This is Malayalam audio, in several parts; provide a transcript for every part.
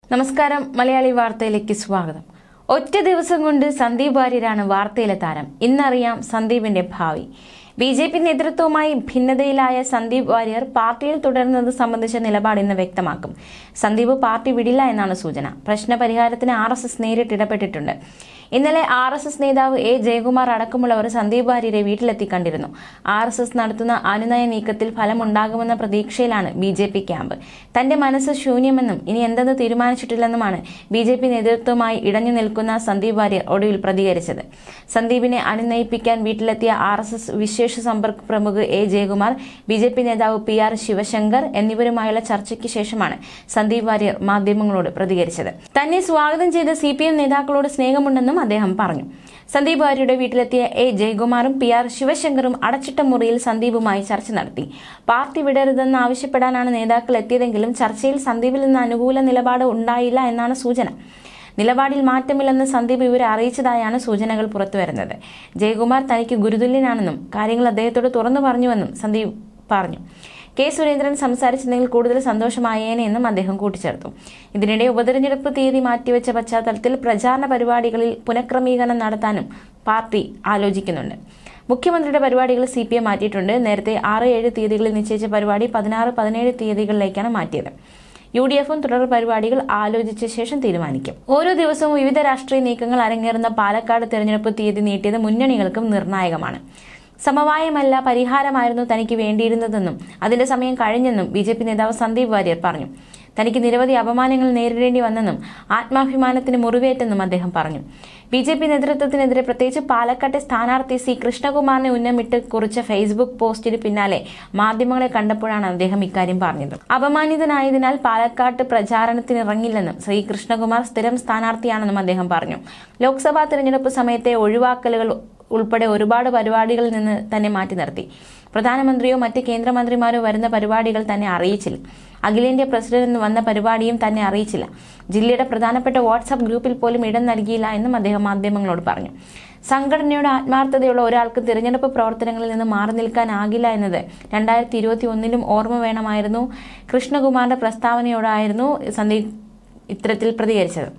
നമസ്കാരം മലയാളി വാർത്തയിലേക്ക് സ്വാഗതം ഒറ്റ ദിവസം കൊണ്ട് സന്ദീപ് വാര്യരാണ് വാർത്തയിലെ താരം ഇന്നറിയാം സന്ദീപിന്റെ ഭാവി ബി ജെ പി നേതൃത്വവുമായി ഭിന്നതയിലായ സന്ദീപ് വാര്യർ പാർട്ടിയിൽ തുടരുന്നത് സംബന്ധിച്ച നിലപാട് ഇന്ന് വ്യക്തമാക്കും സന്ദീപ് പാർട്ടി വിടില്ല എന്നാണ് സൂചന പ്രശ്ന പരിഹാരത്തിന് ആർ എസ് എസ് നേരിട്ട് ഇടപെട്ടിട്ടുണ്ട് ഇന്നലെ ആർ എസ് എസ് നേതാവ് എ ജയകുമാർ അടക്കമുള്ളവർ സന്ദീപ് വാര്യരെ വീട്ടിലെത്തി കണ്ടിരുന്നു ആർ എസ് എസ് നടത്തുന്ന അനുനയ നീക്കത്തിൽ ഫലമുണ്ടാകുമെന്ന പ്രതീക്ഷയിലാണ് ബി ജെ പി ക്യാമ്പ് തന്റെ മനസ്സ് ശൂന്യമെന്നും ഇനി എന്തെന്ന് തീരുമാനിച്ചിട്ടില്ലെന്നുമാണ് ബി ജെ പി നേതൃത്വവുമായി ഇടഞ്ഞു നിൽക്കുന്ന സന്ദീപ് വാര്യർ ഒടുവിൽ പ്രതികരിച്ചത് സന്ദീപിനെ അനുനയിപ്പിക്കാൻ വീട്ടിലെത്തിയ ആർ എസ് എസ് വിശേഷ സമ്പർക്ക് പ്രമുഖ് A Jayakumar B J P നേതാവ് പി ആർ ശിവശങ്കർ എന്നിവരുമായുള്ള ചർച്ചയ്ക്ക് ശേഷമാണ് സന്ദീപ് വാര്യർ മാധ്യമങ്ങളോട് പ്രതികരിച്ചത് തന്നെ സ്വാഗതം ചെയ്ത സി പി എം നേതാക്കളോട് സ്നേഹമുണ്ടെന്നും അദ്ദേഹം പറഞ്ഞു സന്ദീപ് വാര്യരുടെ വീട്ടിലെത്തിയ എ ജയകുമാറും പി ആർ ശിവശങ്കറും അടച്ചിട്ട മുറിയിൽ സന്ദീപുമായി ചർച്ച നടത്തി പാർട്ടി വിടരുതെന്ന് ആവശ്യപ്പെടാനാണ് നേതാക്കൾ എത്തിയതെങ്കിലും ചർച്ചയിൽ സന്ദീപിൽ നിന്ന് അനുകൂല നിലപാട് ഉണ്ടായില്ല എന്നാണ് സൂചന നിലപാടിൽ മാറ്റമില്ലെന്ന് സന്ദീപ് ഇവരെ അറിയിച്ചതായാണ് സൂചനകൾ പുറത്തുവരുന്നത് ജയകുമാർ തനിക്ക് ഗുരുതുല്യനാണെന്നും കാര്യങ്ങൾ അദ്ദേഹത്തോട് തുറന്നു പറഞ്ഞുവെന്നും സന്ദീപ് പറഞ്ഞു കെ സുരേന്ദ്രൻ സംസാരിച്ചതിൽ കൂടുതൽ സന്തോഷമായേനെ എന്നും അദ്ദേഹം കൂട്ടിച്ചേർത്തു ഇതിനിടെ ഉപതെരഞ്ഞെടുപ്പ് തീയതി മാറ്റിവെച്ച പശ്ചാത്തലത്തിൽ പ്രചാരണ പരിപാടികളിൽ പുനഃക്രമീകരണം നടത്താനും പാർട്ടി ആലോചിക്കുന്നുണ്ട് മുഖ്യമന്ത്രിയുടെ പരിപാടികൾ സി പി എം മാറ്റിയിട്ടുണ്ട് നേരത്തെ ആറ് ഏഴ് തീയതികളിൽ നിശ്ചയിച്ച പരിപാടി പതിനാറ് പതിനേഴ് തീയതികളിലേക്കാണ് മാറ്റിയത് യു ഡി എഫും തുടർ പരിപാടികൾ ആലോചിച്ച ശേഷം തീരുമാനിക്കും ഓരോ ദിവസവും വിവിധ രാഷ്ട്രീയ നീക്കങ്ങൾ അരങ്ങേറുന്ന പാലക്കാട് തെരഞ്ഞെടുപ്പ് തീയതി നീട്ടിയത് മുന്നണികൾക്കും നിർണായകമാണ് സമവായമല്ല പരിഹാരമായിരുന്നു തനിക്ക് വേണ്ടിയിരുന്നതെന്നും അതിന്റെ സമയം കഴിഞ്ഞെന്നും ബി ജെ പി നേതാവ് സന്ദീപ് വാര്യർ പറഞ്ഞു തനിക്ക് നിരവധി അപമാനങ്ങൾ നേരിടേണ്ടി വന്നെന്നും ആത്മാഭിമാനത്തിന് മുറിവേറ്റെന്നും അദ്ദേഹം പറഞ്ഞു ബി ജെ പി നേതൃത്വത്തിനെതിരെ പ്രത്യേകിച്ച് പാലക്കാട്ടെ സ്ഥാനാർത്ഥി സി കൃഷ്ണകുമാറിനെ ഉന്നമിട്ട് കുറിച്ച ഫേസ്ബുക്ക് പോസ്റ്റിന് പിന്നാലെ മാധ്യമങ്ങളെ കണ്ടപ്പോഴാണ് അദ്ദേഹം ഇക്കാര്യം പറഞ്ഞത് അപമാനിതനായതിനാൽ പാലക്കാട്ട് പ്രചാരണത്തിനിറങ്ങില്ലെന്നും ശ്രീ കൃഷ്ണകുമാർ സ്ഥിരം സ്ഥാനാർത്ഥിയാണെന്നും അദ്ദേഹം പറഞ്ഞു ലോക്സഭാ തെരഞ്ഞെടുപ്പ് സമയത്തെ ഒഴിവാക്കലുകൾ ഉൾപ്പെടെ ഒരുപാട് പരിപാടികളിൽ നിന്ന് തന്നെ മാറ്റി നിർത്തി പ്രധാനമന്ത്രിയോ മറ്റ് കേന്ദ്രമന്ത്രിമാരോ വരുന്ന പരിപാടികൾ തന്നെ അറിയിച്ചില്ല അഖിലേന്ത്യാ പ്രസിഡന്റ് വന്ന പരിപാടിയും തന്നെ അറിയിച്ചില്ല ജില്ലയുടെ പ്രധാനപ്പെട്ട വാട്സാപ്പ് ഗ്രൂപ്പിൽ പോലും ഇടം നൽകിയില്ല എന്നും അദ്ദേഹം മാധ്യമങ്ങളോട് പറഞ്ഞു സംഘടനയുടെ ആത്മാർത്ഥതയുള്ള ഒരാൾക്ക് തിരഞ്ഞെടുപ്പ് പ്രവർത്തനങ്ങളിൽ നിന്ന് മാറി നിൽക്കാനാകില്ല എന്നത് രണ്ടായിരത്തി ഇരുപത്തി ഒന്നിലും ഓർമ്മ വേണമായിരുന്നു കൃഷ്ണകുമാറിന്റെ പ്രസ്താവനയോടായിരുന്നു സന്ദീപ് ഇത്തരത്തിൽ പ്രതികരിച്ചത്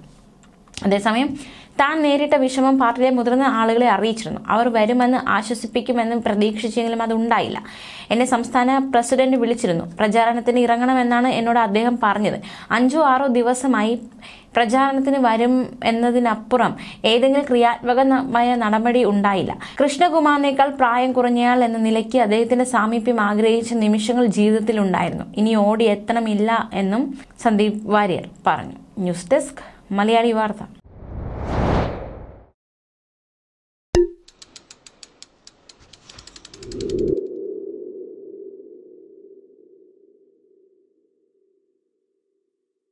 അതേസമയം താൻ നേരിട്ട വിഷമം പാർട്ടിയിലെ മുതിർന്ന ആളുകളെ അറിയിച്ചിരുന്നു അവർ വരുമെന്ന് ആശ്വസിപ്പിക്കുമെന്ന് പ്രതീക്ഷിച്ചെങ്കിലും അത് ഉണ്ടായില്ല എന്നെ സംസ്ഥാന പ്രസിഡന്റ് വിളിച്ചിരുന്നു പ്രചാരണത്തിന് ഇറങ്ങണമെന്നാണ് എന്നോട് അദ്ദേഹം പറഞ്ഞത് അഞ്ചോ ആറോ ദിവസമായി പ്രചാരണത്തിന് വരും എന്നതിനപ്പുറം ഏതെങ്കിലും ക്രിയാത്മകമായ നടപടി ഉണ്ടായില്ല കൃഷ്ണകുമാറിനേക്കാൾ പ്രായം കുറഞ്ഞയാൾ എന്ന നിലയ്ക്ക് അദ്ദേഹത്തിന്റെ സാമീപ്യം ആഗ്രഹിച്ച നിമിഷങ്ങൾ ജീവിതത്തിൽ ഉണ്ടായിരുന്നു ഇനി ഓടി എത്തണമില്ല എന്നും സന്ദീപ് വാര്യർ പറഞ്ഞു ന്യൂസ് ഡെസ്ക് മലയാളി വാർത്ത